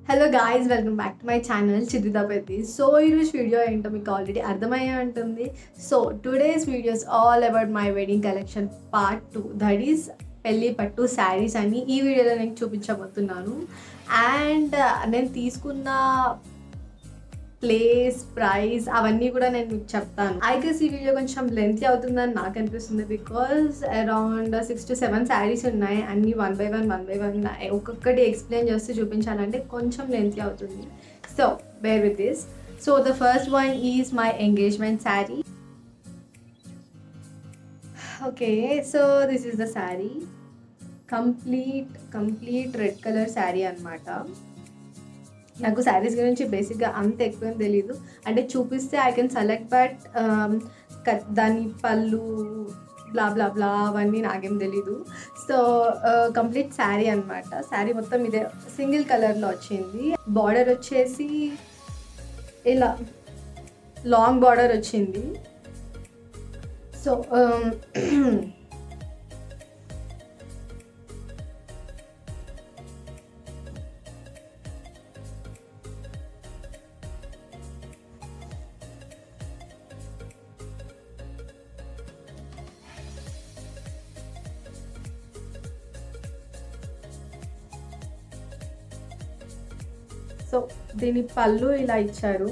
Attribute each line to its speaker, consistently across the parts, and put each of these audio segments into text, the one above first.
Speaker 1: hello guys welcome back to my channel Chidvitha Peddi so ఈరోజు video ఏంటో మీకు ఆల్రెడీ అర్థమయ్యే ఉంటుంది so today's videos all about my wedding collection part two that is పెళ్ళి పట్టు శారీస్ అని ఈ వీడియోలో నేను చూపించబోతున్నాను అండ్ నేను తీసుకున్న ప్లేస్ ప్రైస్ అవన్నీ కూడా నేను మీకు చెప్తాను ఐ గెస్ ఈ వీడియో కొంచెం లెంతీ అవుతుందని నాకు అనిపిస్తుంది because around six to seven saris ఉన్నాయి అన్ని one by one one by one ఒక్కొక్కటి ఎక్స్ప్లెయిన్ చేస్తూ చూపించాలంటే కొంచెం లెంతీ అవుతుంది so bear with this so the first one is my engagement sari okay so this is the sari complete complete red colour sari అనమాట నాకు శారీస్ గురించి బేసిక్గా అంత ఎక్కువ ఏం తెలీదు అంటే చూపిస్తే ఐ కెన్ సెలెక్ట్ బట్ దాని పళ్ళు బ్లా బ్లా బ్లా అవన్నీ నాకేం తెలీదు సో కంప్లీట్ శారీ అనమాట శారీ మొత్తం ఇదే సింగిల్ కలర్లో వచ్చింది బార్డర్ వచ్చేసి ఇలా లాంగ్ బార్డర్ వచ్చింది సో సో దీని పళ్ళు ఇలా ఇచ్చారు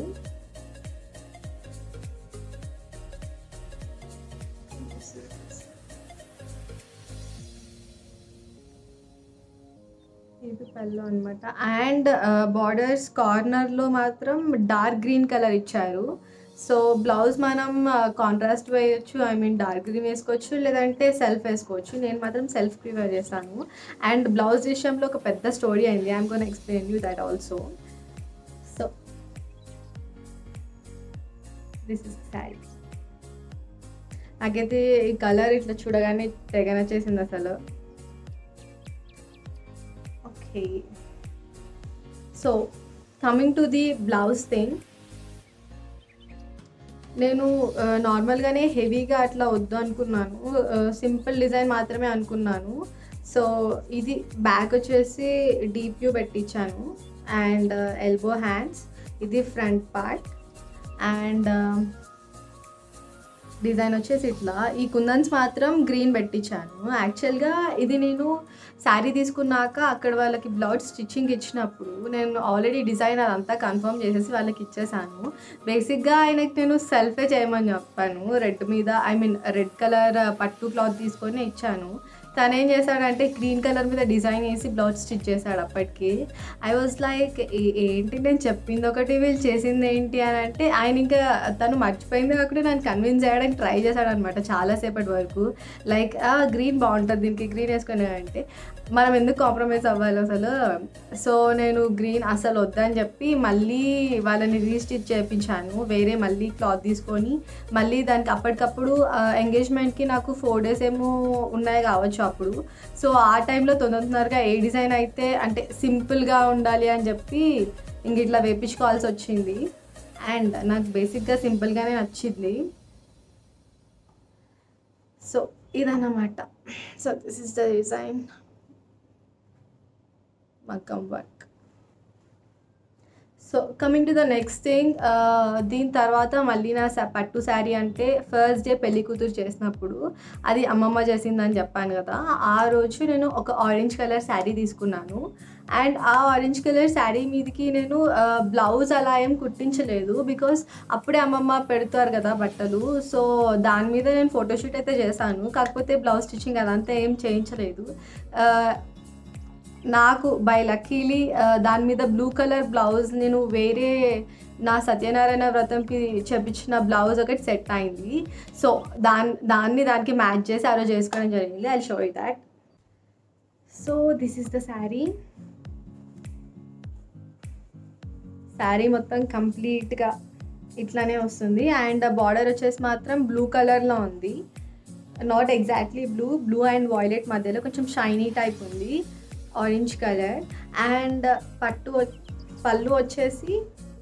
Speaker 1: ఇది పళ్ళు అనమాట అండ్ బార్డర్స్ కార్నర్లో మాత్రం డార్క్ గ్రీన్ కలర్ ఇచ్చారు సో బ్లౌజ్ మనం కాంట్రాస్ట్ వేయొచ్చు ఐ మీన్ డార్క్ గ్రీన్ వేసుకోవచ్చు లేదంటే సెల్ఫ్ వేసుకోవచ్చు నేను మాత్రం సెల్ఫ్ ప్రిఫర్ చేశాను అండ్ బ్లౌజ్ విషయంలో ఒక పెద్ద స్టోరీ అయింది I'm gonna explain you that also so this is sari నాకైతే ఈ కలర్ ఇట్లా చూడగానే తెగ నచ్చేసింది అసలు okay so coming to the blouse thing నేను నార్మల్గానే హెవీగా అట్లా వద్దు అనుకున్నాను సింపుల్ డిజైన్ మాత్రమే అనుకున్నాను సో ఇది బ్యాక్ వచ్చేసి డీప్ వ్యూ పెట్టించాను అండ్ ఎల్బో హ్యాండ్స్ ఇది ఫ్రంట్ పార్ట్ అండ్ డిజైన్ వచ్చేసి ఇట్లా ఈ కుందన్స్ మాత్రం గ్రీన్ పెట్టించాను యాక్చువల్గా ఇది నేను శారీ తీసుకున్నాక అక్కడ వాళ్ళకి బ్లౌజ్ స్టిచ్చింగ్ ఇచ్చినప్పుడు నేను ఆల్రెడీ డిజైన్ అదంతా కన్ఫర్మ్ చేసేసి వాళ్ళకి ఇచ్చేసాను బేసిక్గా ఆయనకి నేను సెల్ఫే చేయమని చెప్పాను రెడ్ మీద ఐ మీన్ రెడ్ కలర్ పట్టు క్లాత్ తీసుకొని ఇచ్చాను తను ఏం చేశాడంటే గ్రీన్ కలర్ మీద డిజైన్ వేసి బ్లౌజ్ స్టిచ్ చేశాడు అప్పటికి ఐ వాజ్ లైక్ ఏంటి నేను చెప్పింది ఒకటి వీళ్ళు చేసింది ఏంటి అని అంటే ఆయన ఇంకా తను మర్చిపోయింది కాకుండా నన్ను కన్విన్స్ చేయడానికి ట్రై చేశాడు అనమాట చాలాసేపటి వరకు లైక్ గ్రీన్ బాగుంటుంది దీనికి గ్రీన్ వేసుకునే అంటే మనం ఎందుకు కాంప్రమైజ్ అవ్వాలి అసలు సో నేను గ్రీన్ అసలు వద్దని చెప్పి మళ్ళీ వాళ్ళని రీస్టిచ్ చేయించాను వేరే మళ్ళీ క్లాత్ తీసుకొని మళ్ళీ దానికి అప్పటికప్పుడు ఎంగేజ్మెంట్కి నాకు ఫోర్ డేస్ ఏమో ఉన్నాయి కావచ్చు అప్పుడు సో ఆ టైంలో తొందర తొందరగా ఏ డిజైన్ అయితే అంటే సింపుల్గా ఉండాలి అని చెప్పి ఇంక ఇట్లా వేపించుకోవాల్సి వచ్చింది అండ్ నాకు బేసిక్గా సింపుల్గానే నచ్చింది సో ఇదన్నమాట so this is the design మగ్గం work so coming to the next thing దీని తర్వాత మళ్ళీ నా పట్టు శారీ అంటే ఫస్ట్ డే పెళ్లి కూతురు చేసినప్పుడు అది అమ్మమ్మ చేసిందని చెప్పాను కదా ఆ రోజు నేను ఒక ఆరెంజ్ కలర్ శారీ తీసుకున్నాను అండ్ ఆ ఆరెంజ్ కలర్ శారీ మీదకి నేను బ్లౌజ్ అలా ఏం కుట్టించలేదు బికాస్ అప్పుడే అమ్మమ్మ పెడతారు కదా బట్టలు సో దాని మీద నేను ఫోటోషూట్ అయితే చేశాను కాకపోతే బ్లౌజ్ స్టిచ్చింగ్ అదంతా ఏం చేయించలేదు నాకు బై లక్కీలీ దాని మీద బ్లూ కలర్ బ్లౌజ్ నేను వేరే నా సత్యనారాయణ వ్రతంకి చెప్పించిన బ్లౌజ్ ఒకటి సెట్ అయింది సో దాని దాన్ని దానికి మ్యాచ్ చేసి ఆ రోజు చేసుకోవడం జరిగింది I show you that so this is the sari sari మొత్తం కంప్లీట్గా ఇట్లానే వస్తుంది అండ్ బార్డర్ వచ్చేసి మాత్రం బ్లూ కలర్లో ఉంది not exactly blue blue and violet మధ్యలో కొంచెం షైనీ టైప్ ఉంది ఆరెంజ్ కలర్ అండ్ పట్టు పళ్ళు వచ్చేసి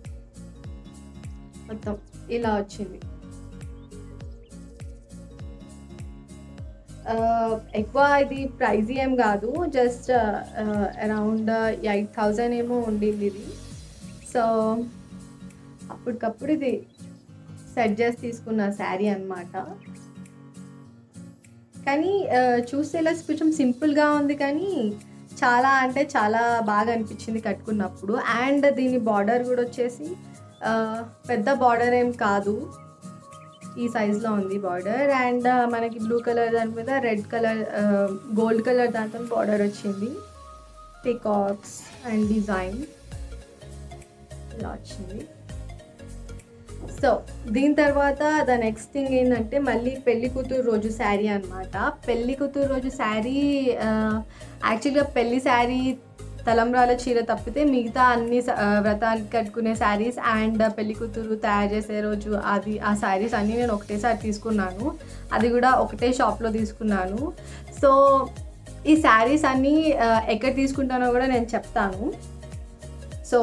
Speaker 1: మొత్తం ఇలా వచ్చింది ఎక్కువ ఇది ప్రైజ్ ఏం కాదు జస్ట్ అరౌండ్ ఎయిట్ థౌజండ్ ఏమో ఉండింది ఇది సో అప్పటికప్పుడు ఇది సెట్ చేసి తీసుకున్న శారీ అనమాట కానీ ఆ, చూస్తే ఇలా కొంచెం సింపుల్గా ఉంది కానీ చాలా అంటే చాలా బాగా అనిపించింది కట్టుకున్నప్పుడు అండ్ దీని బార్డర్ కూడా వచ్చేసి ఆ, పెద్ద బార్డర్ ఏం కాదు ఈ సైజ్లో ఉంది బార్డర్ అండ్ మనకి బ్లూ కలర్ దాని మీద రెడ్ కలర్ గోల్డ్ కలర్ దాంతో బార్డర్ వచ్చింది పికాక్స్ అండ్ డిజైన్ ఇలా వచ్చింది సో దీని తర్వాత ద నెక్స్ట్ థింగ్ ఏంటంటే మళ్ళీ పెళ్లి కూతురు రోజు శారీ అనమాట పెళ్లి కూతురు రోజు శారీ యాక్చువల్గా పెళ్లి శారీ తలంబ్రాల చీర తప్పితే మిగతా అన్ని స- ఆ, వ్రతానికి కట్టుకునే శారీస్ అండ్ పెళ్లి కూతురు తయారు చేసే రోజు అది ఆ శారీస్ అన్నీ నేను ఒకటేసారి తీసుకున్నాను అది కూడా ఒకటే షాప్లో తీసుకున్నాను సో ఈ శారీస్ అన్నీ ఆ, ఎక్కడ తీసుకుంటానో కూడా నేను చెప్తాను so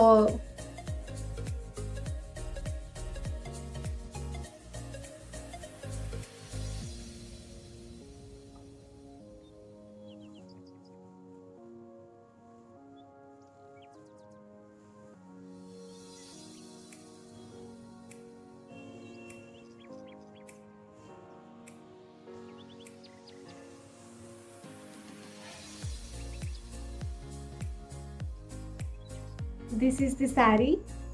Speaker 1: this is the sari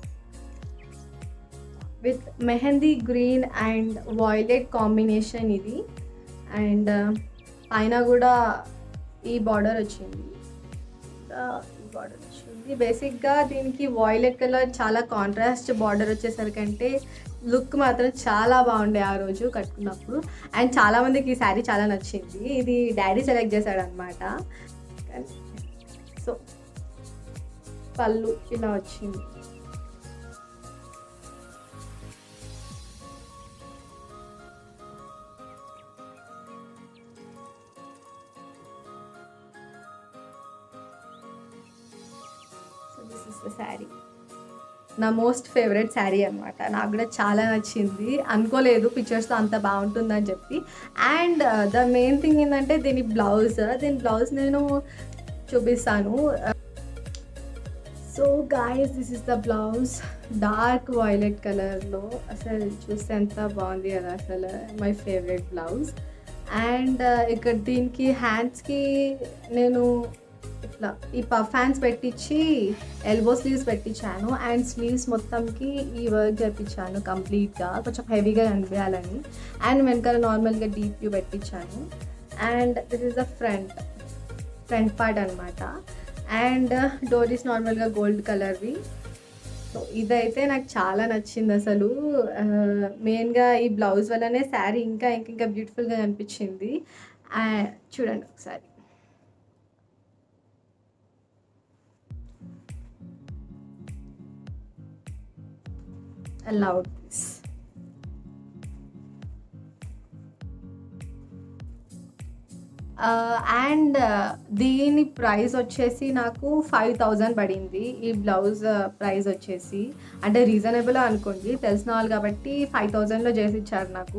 Speaker 1: with mehndi green and violet combination ఇది అండ్ పైన కూడా ఈ బార్డర్ వచ్చింది ఇంకా ఈ బార్డర్ వచ్చింది బేసిక్గా దీనికి వాయిలెట్ కలర్ చాలా కాంట్రాస్ట్ బార్డర్ వచ్చేసరికంటే లుక్ మాత్రం చాలా బాగుండే ఆ రోజు కట్టుకున్నప్పుడు అండ్ చాలామందికి ఈ శారీ చాలా నచ్చింది ఇది డాడీ సెలెక్ట్ చేశాడు అనమాట సో పళ్ళు ఇలా వచ్చింది so this is the sari నా మోస్ట్ ఫేవరెట్ శారీ అనమాట నాకు కూడా చాలా నచ్చింది అనుకోలేదు పిక్చర్స్లో అంత బాగుంటుందని చెప్పి అండ్ ద మెయిన్ థింగ్ ఏంటంటే దీని బ్లౌజ్ దీని బ్లౌజ్ నేను చూపిస్తాను so guys this is the blouse dark violet కలర్లో అసలు చూస్తే ఎంత బాగుంది కదా అసలు మై ఫేవరెట్ బ్లౌజ్ అండ్ ఇక్కడ దీనికి హ్యాండ్స్కి నేను ఇట్లా ఈ పఫ్ హ్యాండ్స్ పెట్టించి ఎల్బో స్లీవ్స్ పెట్టించాను అండ్ స్లీవ్స్ మొత్తంకి ఈ వర్క్ చేపించాను కంప్లీట్గా కొంచెం హెవీగా కనిపించాలని అండ్ వెనకాల నార్మల్గా డీప్ వ్యూ పెట్టించాను and this is the front front part అనమాట అండ్ డోరీస్ నార్మల్గా గోల్డ్ కలర్వి సో ఇదైతే నాకు చాలా నచ్చింది అసలు మెయిన్గా ఈ బ్లౌజ్ వల్లనే శారీ ఇంకా ఇంకా ఇంకా బ్యూటిఫుల్గా కనిపించింది ఆ, చూడండి ఒకసారి allowed this అండ్ దీని ప్రైస్ వచ్చేసి నాకు ఫైవ్ థౌజండ్ పడింది ఈ బ్లౌజ్ ప్రైస్ వచ్చేసి అంటే రీజనబుల్ అనుకోండి తెలిసిన వాళ్ళు కాబట్టి ఫైవ్ థౌజండ్లో చేసి ఇచ్చారు నాకు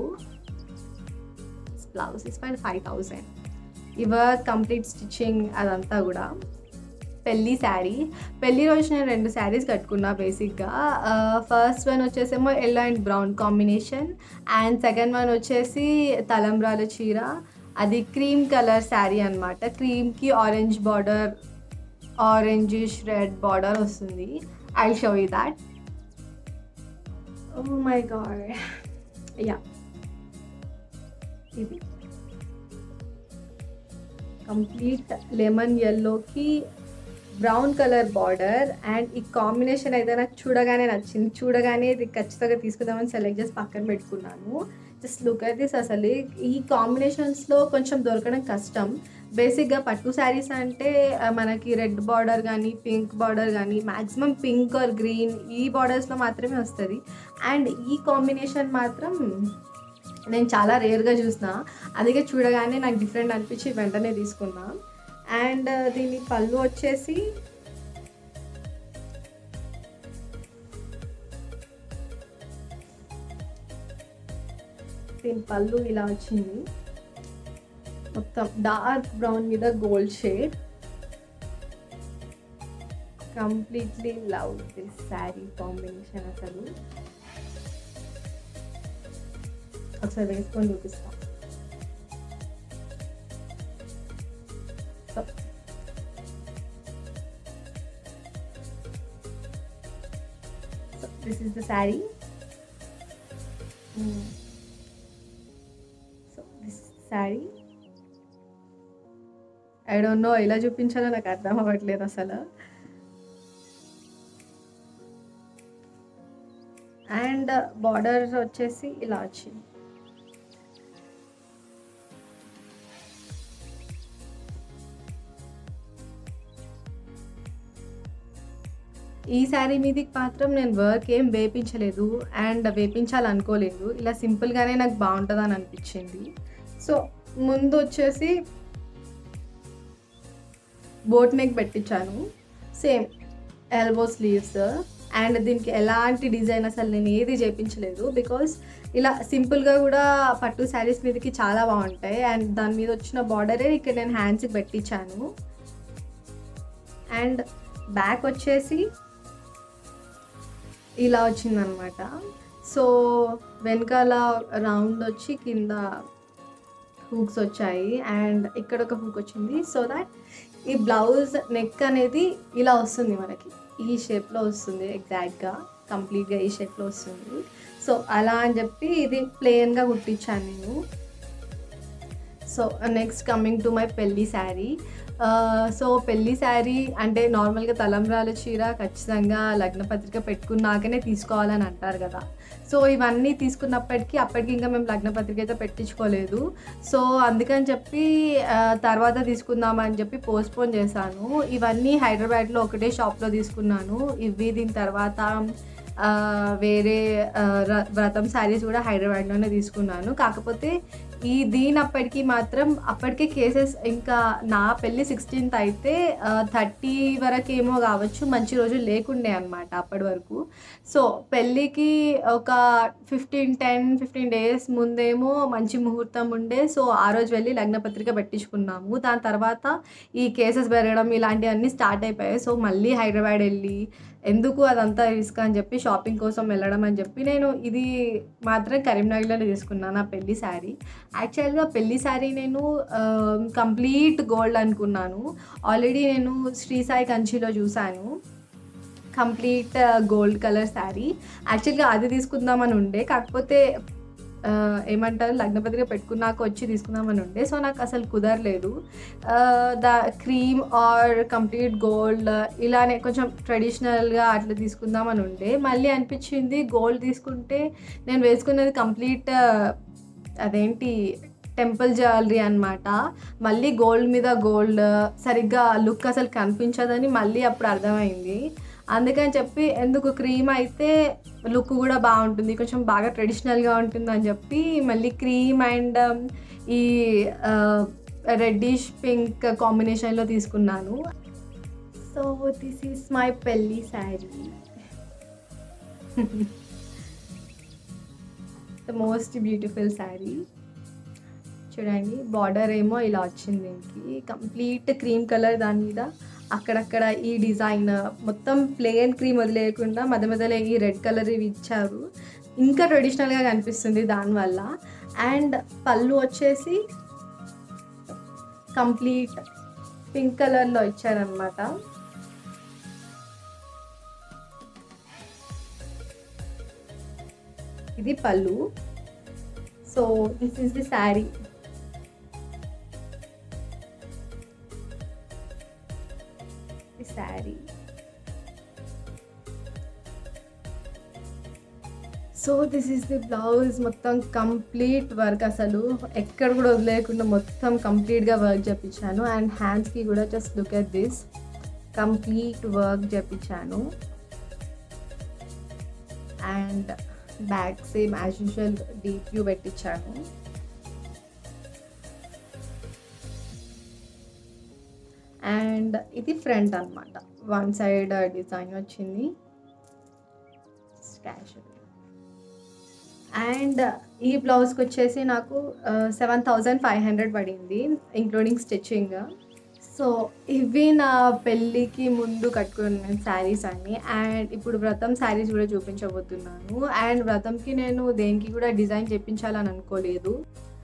Speaker 1: blouse is five five thousand ఇవ కంప్లీట్ స్టిచ్చింగ్ అదంతా కూడా పెళ్ళి శారీ పెళ్ళి రోజు నేను రెండు శారీస్ కట్టుకున్నా బేసిక్గా ఫస్ట్ వన్ వచ్చేసేమో yellow and brown combination and second one వచ్చేసి తలంబ్రాల చీర అది క్రీమ్ కలర్ శారీ అనమాట క్రీమ్కి orange border orangish red border వస్తుంది I show you that oh my god yeah ఇది కంప్లీట్ లెమన్ ఎల్లోకి బ్రౌన్ కలర్ బార్డర్ అండ్ ఈ కాంబినేషన్ అయితే నాకు చూడగానే నచ్చింది చూడగానే ఇది ఖచ్చితంగా తీసుకుందామని సెలెక్ట్ చేసి పక్కన పెట్టుకున్నాను జస్ట్ లుక్ అట్ దిస్ అసలు ఈ కాంబినేషన్స్లో కొంచెం దొరకడం కష్టం బేసిక్గా పట్టు శారీస్ అంటే ఆ, మనకి రెడ్ బార్డర్ కానీ పింక్ బార్డర్ కానీ మ్యాక్సిమం పింక్ ఆర్ గ్రీన్ ఈ బార్డర్స్లో మాత్రమే వస్తుంది అండ్ ఈ కాంబినేషన్ మాత్రం నేను చాలా రేర్గా చూసిన అందుకే చూడగానే నాకు డిఫరెంట్ అనిపించి వెంటనే తీసుకున్నా అండ్ దీని పళ్ళు వచ్చేసి దీని పళ్ళు ఇలా వచ్చింది మొత్తం డార్క్ బ్రౌన్ మీద gold shade completely love this sari combination అసలు ఒకసారి వేసుకొని చూపిస్తాం so so this is the sari so this sari I don't know ఎలా చూపించాలో నాకు అర్థం అవ్వట్లేదు అసలు అండ్ బార్డర్ వచ్చేసి ఇలా వచ్చింది ఈ శారీ మీదకి మాత్రం నేను వర్క్ ఏం వేపించలేదు అండ్ వేపించాలనుకోలేదు ఇలా సింపుల్గానే నాకు బాగుంటుందని అనిపించింది సో ముందు వచ్చేసి బోట్ నెక్ పెట్టించాను సేమ్ ఎల్బో స్లీవ్స్ అండ్ దీనికి ఎలాంటి డిజైన్ అసలు నేను ఏది చేయించలేదు బికాస్ ఇలా సింపుల్గా కూడా పట్టు శారీస్ మీదకి చాలా బాగుంటాయి అండ్ దాని మీద వచ్చిన బార్డరే ఇక్కడ నేను హ్యాండ్స్కి పెట్టించాను అండ్ బ్యాక్ వచ్చేసి ఇలా వచ్చిందనమాట సో వెనకాల రౌండ్ వచ్చి కింద హూక్స్ వచ్చాయి అండ్ ఇక్కడ ఒక హూక్ వచ్చింది సో దట్ ఈ బ్లౌజ్ నెక్ అనేది ఇలా వస్తుంది మనకి ఈ షేప్లో వస్తుంది ఎగ్జాక్ట్గా కంప్లీట్గా ఈ షేప్లో వస్తుంది సో అలా అని చెప్పి ఇది ప్లెయిన్గా కుట్టించాను నేను so next coming to my పెళ్ళి శారీ సో పెళ్ళి శారీ అంటే నార్మల్గా తలంబ్రాల చీర ఖచ్చితంగా లగ్నపత్రిక పెట్టుకున్నాకనే తీసుకోవాలని అంటారు కదా సో ఇవన్నీ తీసుకున్నప్పటికీ అప్పటికి ఇంకా మేము లగ్నపత్రిక అయితే పెట్టించుకోలేదు సో అందుకని చెప్పి ఆ, తర్వాత తీసుకుందామని చెప్పి పోస్ట్పోన్ చేశాను ఇవన్నీ హైదరాబాద్లో ఒకటే షాప్లో తీసుకున్నాను ఇవి దీని తర్వాత ఆ, వేరే ఆ, ర- వ్రతం శారీస్ కూడా హైదరాబాద్లోనే తీసుకున్నాను కాకపోతే ఈ దీని అప్పటికి మాత్రం అప్పటికే కేసెస్ ఇంకా నా పెళ్ళి సిక్స్టీన్త్ అయితే థర్టీ వరకు ఏమో కావచ్చు మంచి రోజులు లేకుండే అనమాట అప్పటి వరకు సో పెళ్ళికి ఒక ఫిఫ్టీన్ టెన్ ఫిఫ్టీన్ డేస్ ముందేమో మంచి ముహూర్తం ఉండే సో ఆ రోజు వెళ్ళి లగ్నపత్రిక పెట్టించుకున్నాము దాని తర్వాత ఈ కేసెస్ పెరగడం ఇలాంటివన్నీ స్టార్ట్ అయిపోయాయి సో మళ్ళీ హైదరాబాద్ వెళ్ళి ఎందుకు అదంతా రిస్క్ అని చెప్పి షాపింగ్ కోసం వెళ్ళడం అని చెప్పి నేను ఇది మాత్రం కరీంనగర్లోనే తీసుకున్నాను నా పెళ్లి శారీ యాక్చువల్గా పెళ్లి శారీ నేను కంప్లీట్ గోల్డ్ అనుకున్నాను ఆల్రెడీ నేను శ్రీ సాయి కంచిలో చూశాను కంప్లీట్ గోల్డ్ కలర్ శారీ యాక్చువల్గా అది తీసుకుందామని ఉండే కాకపోతే ఆ, ఏమంటారు లగ్నపత్రిక పెట్టుకున్నాక వచ్చి తీసుకుందామని ఉండే సో నాకు అసలు కుదరలేదు the cream or complete gold ఇలానే కొంచెం ట్రెడిషనల్గా అట్లా తీసుకుందామని ఉండే మళ్ళీ అనిపించింది గోల్డ్ తీసుకుంటే నేను వేసుకున్నది కంప్లీట్ అదేంటి టెంపుల్ జ్యువెలరీ అనమాట మళ్ళీ గోల్డ్ మీద గోల్డ్ సరిగ్గా లుక్ అసలు కనిపించదని మళ్ళీ అప్పుడు అర్థమైంది అందుకని చెప్పి ఎందుకు క్రీమ్ అయితే లుక్ కూడా బాగుంటుంది కొంచెం బాగా ట్రెడిషనల్గా ఉంటుంది అని చెప్పి మళ్ళీ క్రీమ్ అండ్ ఈ రెడ్డిష్ పింక్ కాంబినేషన్లో తీసుకున్నాను సో దిస్ ఈస్ మై పెళ్ళి sari the most beautiful sari చూడండి బార్డర్ ఏమో ఇలా వచ్చింది దీనికి కంప్లీట్ క్రీమ్ కలర్ దాని మీద అక్కడక్కడ ఈ డిజైన్ మొత్తం ప్లెయిన్ క్రీమ్ వదిలేయకుండా మధ్య మధ్యలో ఈ రెడ్ కలర్ ఇవి ఇచ్చారు ఇంకా ట్రెడిషనల్గా కనిపిస్తుంది దానివల్ల అండ్ పళ్ళు వచ్చేసి కంప్లీట్ పింక్ కలర్లో ఇచ్చారనమాట ఇది పళ్ళు so this is the sari the sari so this is the blouse మొత్తం కంప్లీట్ వర్క్ అసలు ఎక్కడ కూడా వదిలేయకుండా మొత్తం కంప్లీట్గా వర్క్ చేపించాను అండ్ హ్యాండ్స్కి కూడా just look at this complete work చేపించాను and back same as usual deep view పెట్టించాను అండ్ ఇది ఫ్రంట్ అన్నమాట వన్ సైడ్ డిజైన్ వచ్చింది స్టాష్ అండ్ ఈ బ్లౌజ్కి వచ్చేసి నాకు సెవెన్ థౌజండ్ ఫైవ్ హండ్రెడ్ పడింది ఇంక్లూడింగ్ స్టిచ్చింగ్ సో ఇవి నా పెళ్ళికి ముందు కట్టుకున్న శారీస్ అన్ని అండ్ ఇప్పుడు వ్రతం శారీస్ కూడా చూపించబోతున్నాను అండ్ వ్రతంకి నేను దేనికి కూడా డిజైన్ చేయించాలని అనుకోలేదు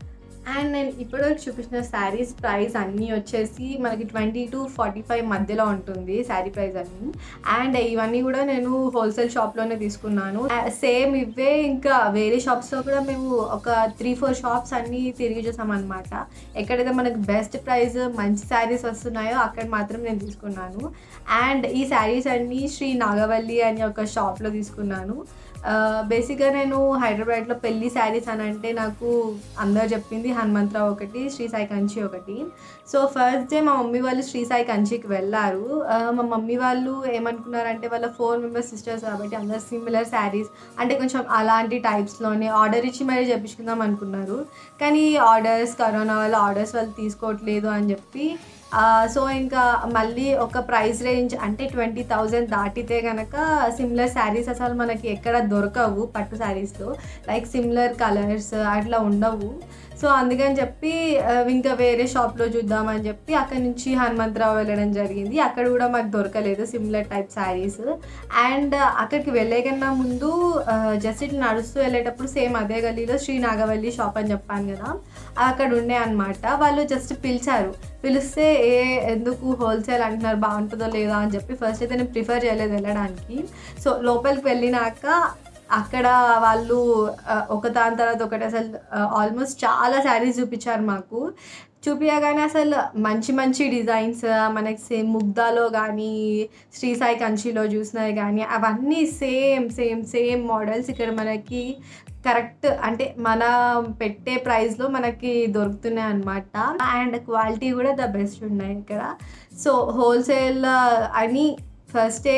Speaker 1: అండ్ నేను ఇప్పటివరకు చూపించిన శారీస్ ప్రైస్ అన్నీ వచ్చేసి మనకి ట్వంటీ టు ఫార్టీ ఫైవ్ మధ్యలో ఉంటుంది శారీ ప్రైస్ అన్నీ అండ్ ఇవన్నీ కూడా నేను హోల్సేల్ షాప్లోనే తీసుకున్నాను సేమ్ ఇవే ఇంకా వేరే షాప్స్లో కూడా మేము ఒక త్రీ ఫోర్ షాప్స్ అన్నీ తిరిగి చూసామన్నమాట ఎక్కడైతే మనకు బెస్ట్ ప్రైస్ మంచి శారీస్ వస్తున్నాయో అక్కడ మాత్రం నేను తీసుకున్నాను అండ్ ఈ శారీస్ అన్నీ శ్రీ నాగవల్లి అనే ఒక షాప్లో తీసుకున్నాను బేసిక్గా నేను హైదరాబాద్లో పెళ్లి శారీస్ అని అంటే నాకు అందరు చెప్పింది హనుమంతరావు ఒకటి శ్రీ సాయి కంచి ఒకటి సో ఫస్ట్ డే మా మమ్మీ వాళ్ళు శ్రీ సాయి కంచికి వెళ్ళారు ఆ, మా మమ్మీ వాళ్ళు ఏమనుకున్నారంటే వాళ్ళ ఫోర్ మెంబర్స్ సిస్టర్స్ కాబట్టి అందరు సిమిలర్ శారీస్ అంటే కొంచెం అలాంటి టైప్స్లోనే ఆర్డర్ ఇచ్చి మరీ చెప్పించుకుందాం అనుకున్నారు కానీ ఆర్డర్స్ కరోనా వల్ల ఆర్డర్స్ వాళ్ళు తీసుకోవట్లేదు అని చెప్పి ఆ, సో ఇంకా మళ్ళీ ఒక ప్రైస్ రేంజ్ అంటే ట్వంటీ థౌజండ్ దాటితే కనుక సిమిలర్ శారీస్ అసలు మనకి ఎక్కడ దొరకవు పట్టు శారీస్లో లైక్ సిమిలర్ కలర్స్ అట్లా ఉండవు సో అందుకని చెప్పి ఆ, ఇంకా వేరే షాప్లో చూద్దామని చెప్పి అక్కడి నుంచి హనుమంతరావు వెళ్ళడం జరిగింది అక్కడ కూడా మాకు దొరకలేదు సిమిలర్ టైప్ శారీస్ అండ్ అక్కడికి వెళ్ళే కన్నా ముందు జస్ట్ ఇట్లా నడుస్తూ వెళ్ళేటప్పుడు సేమ్ అదే గల్లీలో శ్రీ నాగవల్లి షాప్ అని చెప్పాను కదా అక్కడ ఉండే అనమాట వాళ్ళు జస్ట్ పిలిచారు పిలిస్తే ఏ ఎందుకు హోల్సేల్ అంటున్నారు బాగుంటుందో లేదో అని చెప్పి ఫస్ట్ అయితే నేను ప్రిఫర్ చేయలేదు వెళ్ళడానికి సో లోపలికి వెళ్ళినాక అక్కడ వాళ్ళు ఆ, ఒక దాని తర్వాత ఒకటి అసలు ఆల్మోస్ట్ చాలా శారీస్ చూపించారు మాకు చూపించగానే అసలు మంచి మంచి డిజైన్స్ మనకి సేమ్ ముగ్ధాలో కానీ శ్రీ సాయి కంచిలో చూసినవి కానీ అవన్నీ సేమ్ సేమ్ సేమ్ మోడల్స్ ఇక్కడ మనకి కరెక్ట్ అంటే మన పెట్టే ప్రైస్లో మనకి దొరుకుతున్నాయి అనమాట అండ్ క్వాలిటీ కూడా ద బెస్ట్ ఉన్నాయి ఇక్కడ సో హోల్సేల్ అని ఫస్టే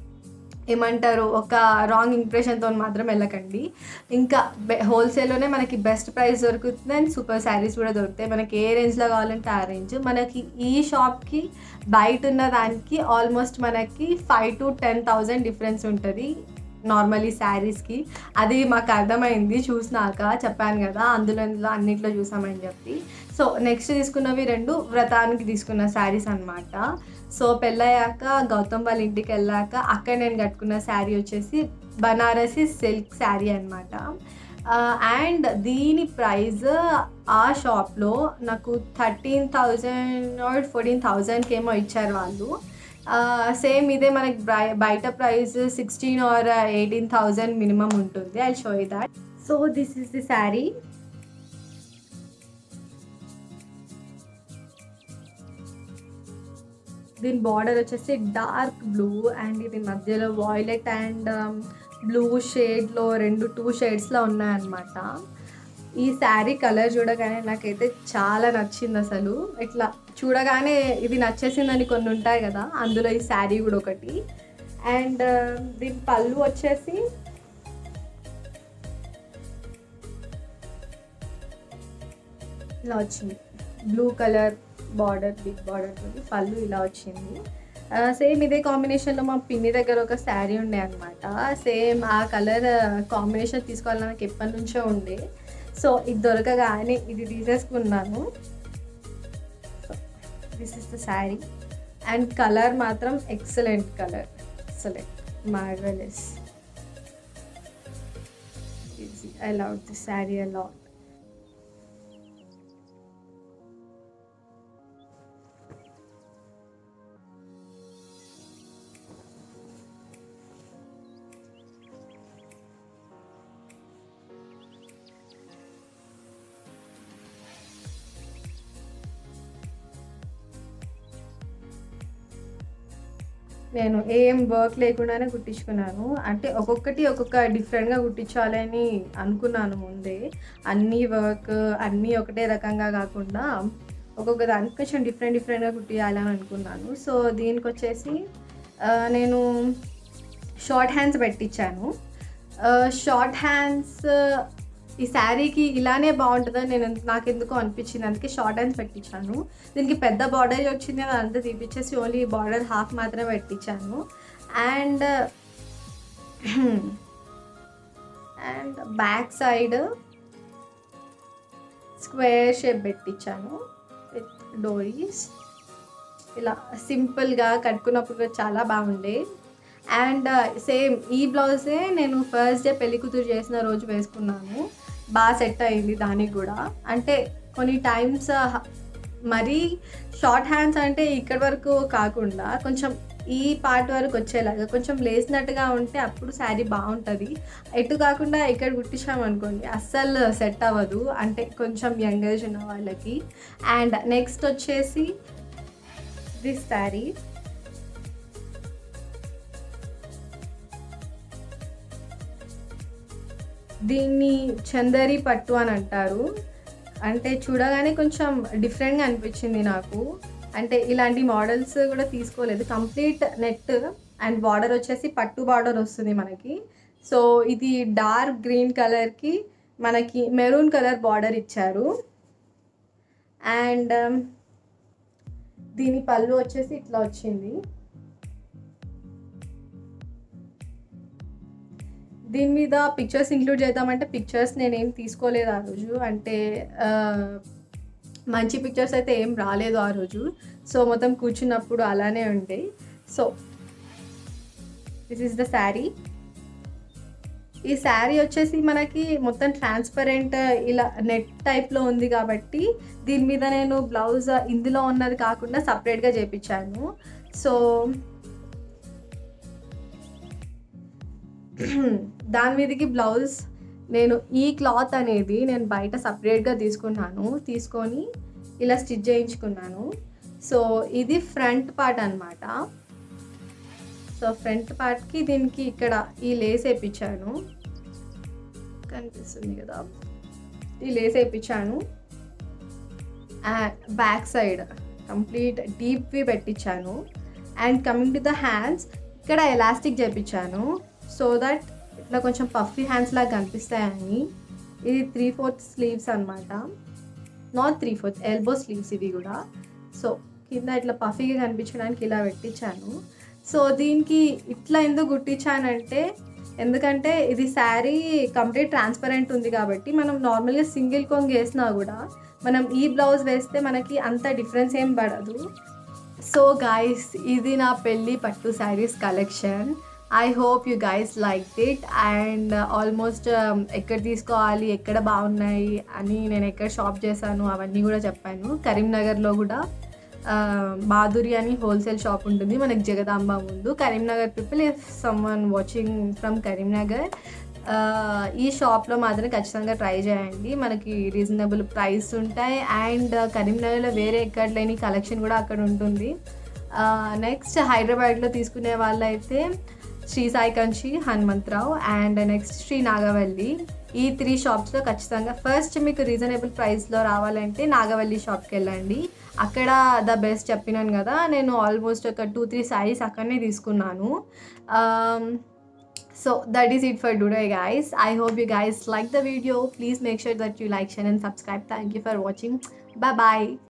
Speaker 1: ఏమంటారు ఒక రాంగ్ ఇంప్రెషన్తో మాత్రం వెళ్ళకండి ఇంకా హోల్సేల్లోనే మనకి బెస్ట్ ప్రైస్ దొరుకుతుంది అండ్ సూపర్ శారీస్ కూడా దొరుకుతాయి మనకి ఏ రేంజ్లో కావాలంటే ఆ రేంజ్ మనకి ఈ షాప్కి బయట ఉన్న దానికి ఆల్మోస్ట్ మనకి five to ten thousand difference ఉంటుంది నార్మలీ శారీస్కి అది మాకు అర్థమైంది చూసినాక చెప్పాను కదా అందులో ఇందులో అన్నిట్లో చూసామని చెప్పి సో నెక్స్ట్ తీసుకున్నవి రెండు వ్రతానికి తీసుకున్న శారీస్ అనమాట సో పెళ్ళయ్యాక గౌతమ్ వాళ్ళ ఇంటికి వెళ్ళాక అక్కడ నేను కట్టుకున్న శారీ వచ్చేసి బనారసి సిల్క్ శారీ అనమాట అండ్ దీని ప్రైస్ ఆ షాప్లో నాకు థర్టీన్ థౌజండ్ ఫోర్టీన్ థౌజండ్కి ఏమో ఇచ్చారు వాళ్ళు సేమ్ ఇదే మనకి బయ- బయట price sixteen or eighteen thousand minimum ఉంటుంది I show you that so this is the sari దీని బార్డర్ వచ్చేసి డార్క్ బ్లూ అండ్ ఇది మధ్యలో వాయిలెట్ అండ్ బ్లూ షేడ్లో రెండు టూ షేడ్స్లో ఉన్నాయన్నమాట ఈ శారీ కలర్ చూడగానే నాకైతే చాలా నచ్చింది అసలు ఇట్లా చూడగానే ఇది నచ్చేసిందని కొన్ని ఉంటాయి కదా అందులో ఈ శారీ కూడా ఒకటి అండ్ దీని పళ్ళు వచ్చేసి ఇలా వచ్చింది blue colour border big border తోటి పళ్ళు ఇలా వచ్చింది సేమ్ ఇదే కాంబినేషన్లో మా పిన్ని దగ్గర ఒక శారీ ఉండే అనమాట సేమ్ ఆ కలర్ కాంబినేషన్ తీసుకోవాలని నాకు ఎప్పటి నుంచో ఉండే సో ఇది దొరకగానే ఇది తీసేసుకున్నాను this is the sari and colour మాత్రం excellent colour excellent marvellous I love the sari a lot నేను ఏం వర్క్ లేకుండానే కుట్టించుకున్నాను అంటే ఒక్కొక్కటి ఒక్కొక్క డిఫరెంట్గా కుట్టించాలని అనుకున్నాను ముందే అన్ని వర్క్ అన్నీ ఒకటే రకంగా కాకుండా ఒక్కొక్క దానికి కొంచెం డిఫరెంట్ డిఫరెంట్గా కుట్టియాలని అనుకున్నాను సో దీనికి వచ్చేసి ఆ, నేను షార్ట్ హ్యాండ్స్ పెట్టించాను షార్ట్ హ్యాండ్స్ ఈ శారీకి ఇలానే బాగుంటుందని నేను నాకు ఎందుకో అనిపించింది అందుకే షార్ట్ హ్యాండ్స్ పెట్టించాను దీనికి పెద్ద బార్డర్ వచ్చింది అది అంతా తీపిచ్చేసి ఓన్లీ బార్డర్ హాఫ్ మాత్రమే పెట్టించాను and and back side square shape పెట్టించాను విత్ డోరీస్ ఇలా సింపుల్గా కట్టుకున్నప్పుడు కూడా చాలా బాగుండే అండ్ సేమ్ ఈ బ్లౌజే నేను ఫస్ట్ డే పెళ్లి కూతురు చేసిన రోజు వేసుకున్నాను బాగా సెట్ అయింది దానికి కూడా అంటే కొన్ని టైమ్స్ మరీ షార్ట్ హ్యాండ్స్ అంటే ఇక్కడి వరకు కాకుండా కొంచెం ఈ పార్ట్ వరకు వచ్చేలాగా కొంచెం లేసినట్టుగా ఉంటే అప్పుడు శారీ బాగుంటుంది ఎటు కాకుండా ఇక్కడ కుట్టించామనుకోండి అస్సలు సెట్ అవ్వదు అంటే కొంచెం యంగ్ ఏజ్ ఉన్న వాళ్ళకి అండ్ నెక్స్ట్ వచ్చేసి దిస్ శారీ దీన్ని చందరి పట్టు అని అంటారు అంటే చూడగానే కొంచెం డిఫరెంట్గా అనిపించింది నాకు అంటే ఇలాంటి మోడల్స్ కూడా తీసుకోలేదు కంప్లీట్ నెట్ అండ్ బార్డర్ వచ్చేసి పట్టు బార్డర్ వస్తుంది మనకి సో ఇది డార్క్ గ్రీన్ కలర్కి మనకి మెరూన్ కలర్ బార్డర్ ఇచ్చారు అండ్ దీని పళ్ళు వచ్చేసి ఇట్లా వచ్చింది దీని మీద పిక్చర్స్ ఇంక్లూడ్ చేద్దామంటే పిక్చర్స్ నేనేం తీసుకోలేదు ఆ రోజు అంటే ఆ, మంచి పిక్చర్స్ అయితే ఏం రాలేదు ఆ రోజు సో మొత్తం కూర్చున్నప్పుడు అలానే ఉండే so this is the sari ఈ శారీ వచ్చేసి మనకి మొత్తం ట్రాన్స్పరెంట్ ఇలా నెట్ టైప్లో ఉంది కాబట్టి దీని మీద నేను బ్లౌజ్ ఇందులో ఉన్నది కాకుండా సపరేట్గా చేపించాను సో దాని మీదకి బ్లౌజ్ నేను ఈ క్లాత్ అనేది నేను బయట సపరేట్గా తీసుకున్నాను తీసుకొని ఇలా స్టిచ్ చేయించుకున్నాను సో ఇది ఫ్రంట్ పార్ట్ అనమాట సో ఫ్రంట్ పార్ట్కి దీనికి ఇక్కడ ఈ లేస్ వేయించాను కనిపిస్తుంది కదా ఈ లేస్ వేయించాను బ్యాక్ సైడ్ కంప్లీట్ డీప్వి పెట్టించాను and coming to the hands ఇక్కడ ఎలాస్టిక్ చేపించాను సో దట్ ఇట్లా కొంచెం పఫీ హ్యాండ్స్ లాగా కనిపిస్తాయని ఇది త్రీ ఫోర్త్ స్లీవ్స్ అనమాట not three fourth elbow sleeves ఇవి కూడా సో కింద ఇట్లా పఫీగా కనిపించడానికి ఇలా పెట్టించాను సో దీనికి ఇట్లా ఎందుకు గుట్టించానంటే ఎందుకంటే ఇది శారీ కంప్లీట్ ట్రాన్స్పరెంట్ ఉంది కాబట్టి మనం నార్మల్గా సింగిల్ కొంగ్ వేసినా కూడా మనం ఈ బ్లౌజ్ వేస్తే మనకి అంత డిఫరెన్స్ ఏం పడదు సో గాయస్ ఇది నా పెళ్ళి పట్టు saris collection I hope you guys like it and almost ఎక్కడ తీసుకోవాలి ఎక్కడ బాగున్నాయి అని నేను ఎక్కడ షాప్ చేశాను అవన్నీ కూడా చెప్పాను కరీంనగర్లో కూడా ఆ, మాధురి అని హోల్సేల్ షాప్ ఉంటుంది మనకి జగదాంబ ముందు Karimnagar people if someone watching from Karimnagar ఆ, ఈ షాప్లో మాత్రం ఖచ్చితంగా ట్రై చేయండి మనకి రీజనబుల్ ప్రైస్ ఉంటాయి అండ్ కరీంనగర్లో వేరే ఎక్కడ లేని కలెక్షన్ కూడా అక్కడ ఉంటుంది నెక్స్ట్ హైదరాబాద్లో తీసుకునే వాళ్ళైతే శ్రీ సాయి కంచి హనుమంతరావు అండ్ నెక్స్ట్ శ్రీ నాగవల్లి ఈ త్రీ షాప్స్లో ఖచ్చితంగా ఫస్ట్ మీకు రీజనబుల్ ప్రైస్లో రావాలంటే నాగవల్లి షాప్కి వెళ్ళండి అక్కడ ద బెస్ట్ చెప్పినాను కదా నేను ఆల్మోస్ట్ ఒక టూ త్రీ శారీస్ అక్కడనే తీసుకున్నాను so that is it for today guys i hope you guys like the video please make sure that you like share and subscribe thank you for watching bye bye